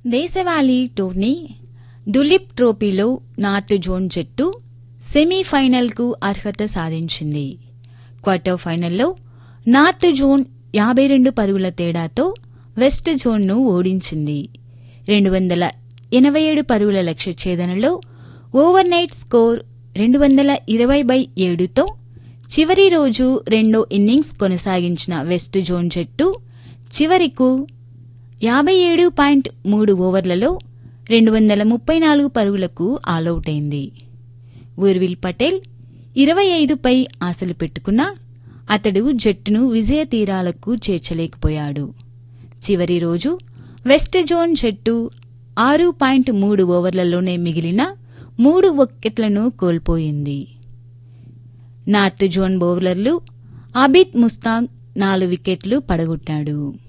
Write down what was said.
దేశవాళీ టోర్నీ దులీప్ ట్రోఫీలో north zone జట్టు సెమీఫైనల్కు అర్హత సాధించింది క్వార్టర్ ఫైనల్లో నార్త్ జోన్ యాభై రెండు పరుగుల తేడాతో వెస్ట్ జోన్ను ఓడించింది రెండు వందల ఎనభై ఏడు పరుగుల లక్ష్య ఛేదనలో ఓవర్ నైట్ స్కోర్ రెండు వందల ఇరవై బై ఏడుతో చివరి రోజు రెండో ఇన్నింగ్స్ కొనసాగించిన వెస్ట్ జోన్ జట్టు చివరికు యాభై ఏడు పాయింట్ మూడు ఓవర్లలో రెండు వందల ముప్పై నాలుగు పరుగులకు ఆలౌట్ అయింది ఊర్విల్ పటేల్ ఇరవై ఐదుపై ఆశలు పెట్టుకున్నా అతడు జట్టును విజయ తీరాలకు చేర్చలేకపోయాడు చివరి రోజు వెస్ట్ జోన్ జట్టు ఆరు పాయింట్ మూడు ఓవర్లలోనే మిగిలిన మూడు వికెట్లను కోల్పోయింది నార్త్ జోన్ బౌలర్లు అబిద్ ముస్తాక్ నాలుగు వికెట్లు పడగొట్టాడు